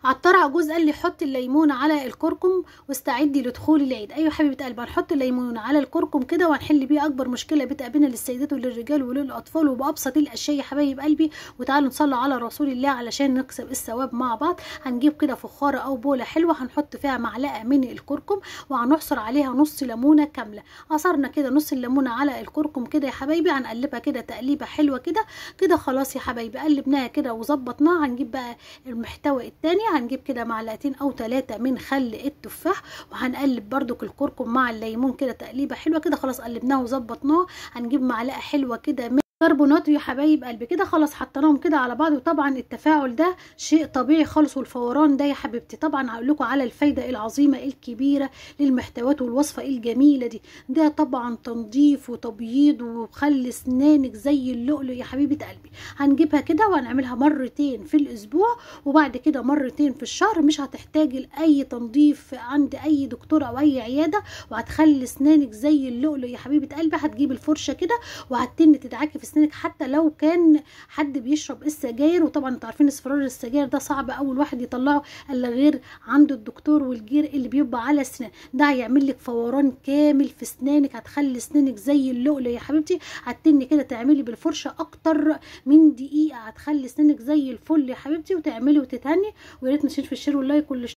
عطار عجوز قال لي حط الليمون على الكركم واستعدي لدخول العيد ايوه حبيبه قلبي هنحط الليمون على الكركم كده وهنحل بيه اكبر مشكله بتقابلنا للسيدات وللرجال وللاطفال وبابسط الاشياء يا حبايب قلبي وتعالوا نصلي على رسول الله علشان نكسب الثواب مع بعض هنجيب كده فخاره او بوله حلوه هنحط فيها معلقه من الكركم وهنعصر عليها نص ليمونه كامله عصرنا كده نص الليمونه على الكركم كده يا حبايبي هنقلبها كده تقليبه حلوه كده كده خلاص يا حبايبي قلبناها كده وظبطناها هنجيب بقى المحتوى التاني هنجيب كده معلقتين او ثلاثة من خل التفاح وهنقلب برضو الكركم مع الليمون كده تقليبه حلوه كده خلاص قلبناه وظبطناه هنجيب معلقه حلوه كده من كربونات يا حبايب قلبي كده خلاص حطيناهم كده على بعض وطبعا التفاعل ده شيء طبيعي خالص والفوران ده يا حبيبتي طبعا هقول لكم على الفايده العظيمه الكبيره للمحتويات والوصفه الجميله دي ده طبعا تنظيف وتبييض وخلي اسنانك زي اللؤلؤ يا حبيبه قلبي هنجيبها كده وهنعملها مرتين في الاسبوع وبعد كده مرتين في الشهر مش هتحتاجي لاي تنظيف عند اي دكتور او اي عياده وهتخلي اسنانك زي اللؤلؤ يا حبيبه قلبي هتجيب الفرشه كده وهتن تدعكي في اسنانك حتى لو كان حد بيشرب السجاير وطبعا انتوا عارفين اصفرار السجاير ده صعب اول واحد يطلعه الا غير عند الدكتور والجير اللي بيبقى على اسنان ده هيعمل لك فوران كامل في اسنانك هتخلي اسنانك زي اللؤلؤ يا حبيبتي هتني كده تعملي بالفرشه اكتر من دقيقه هتخلي اسنانك زي الفل يا حبيبتي وتعملي وتتهني ويا ريت ما تنسيش في الشير واللايك